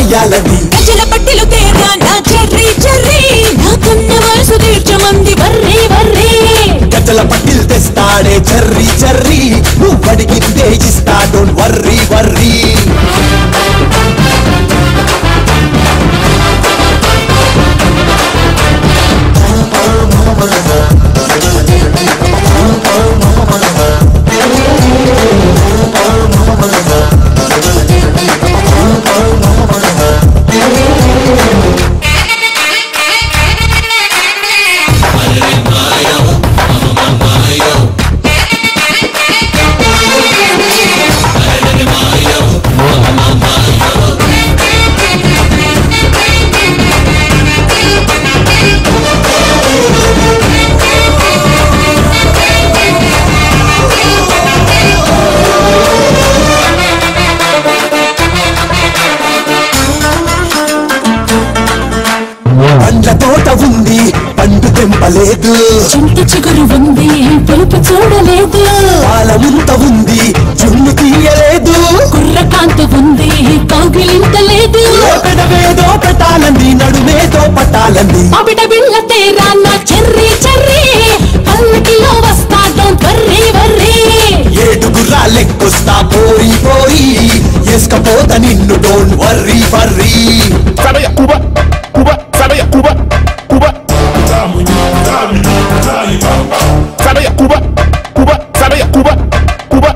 చెయ్యాలని గజల పట్టిలు తేరా నా చెర్రీ చెర్రీ నా కన్న వయసు తీర్చమంది వర్రే వర్రే గజల పట్టిల్ తెస్తాడే చర్రీ చర్రీ నువ్వు అడిగిందే ఇస్తా డోంట్ వర్రీ వర్రీ పండ్ల తోట ఉంది పండు తెంపలేదు చింత చిగురు ఉంది పులుపు చూడలేదు పాలముంత ఉంది జున్ను తీయలేదు కుర్ర కాంత ఉంది కౌగిలింత లేదు పెదవేదో పెట్టాలంది నడుమేదో పట్టాలంది అబిడ బిళ్ళ తేరా నా చెర్రీ చెర్రీ పల్లకిలో వస్తా డోంట్ వర్రీ వర్రీ ఏడుగురా లెక్కొస్తా పోయి పోయి ఎస్కపోత నిన్ను don't worry worry Sabe a Cuba, Cuba, sabe a Cuba, Cuba. Sabe a Cuba, Cuba, sabe a Cuba, Cuba.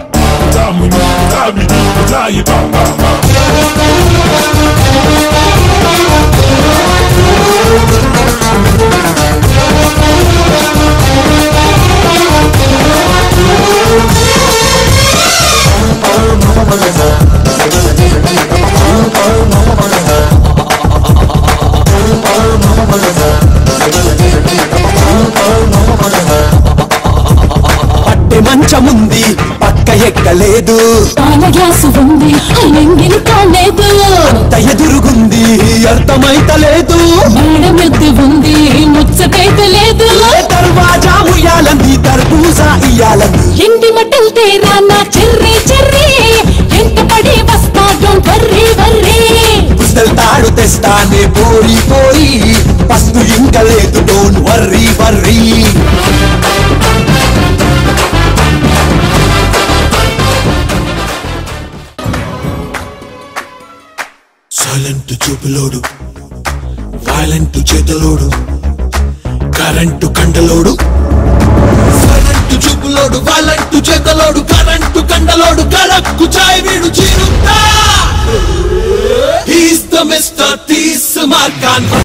పట్టె మంచముంది పక్క ఎక్కలేదు పాల గ్లాసు ఉంది ఎంగిలి కాలేదు అంత ఎదురుగుంది అర్థమైతలేదు మేడం ఎద్దు ఉంది ముచ్చటైతే లేదు దర్వాజా ముయ్యాలంది తర్బూజా ఇయ్యాలంది ఎండి మట్టలు తేరా నా చెర్రీ చెర్రీ ఎంత పడి వస్తా డోంట్ వర్రీ వర్రీ పుస్తల్ తాడు తెస్తానే పోయి పోయి పస్తు ఇంక లేదు డోంట్ వర్రీ వర్రీ సైలెంట్ చూపులోడు వైలెంట్ చేతలోడు కరెంటు కండలోడు సైలెంట్ చూపులోడు వైలెంట్ చేతలోడు కరెంటు కండలోడు కడక్కు చాయ్ వీడు చీరుతా He's the Mr. Thies Markan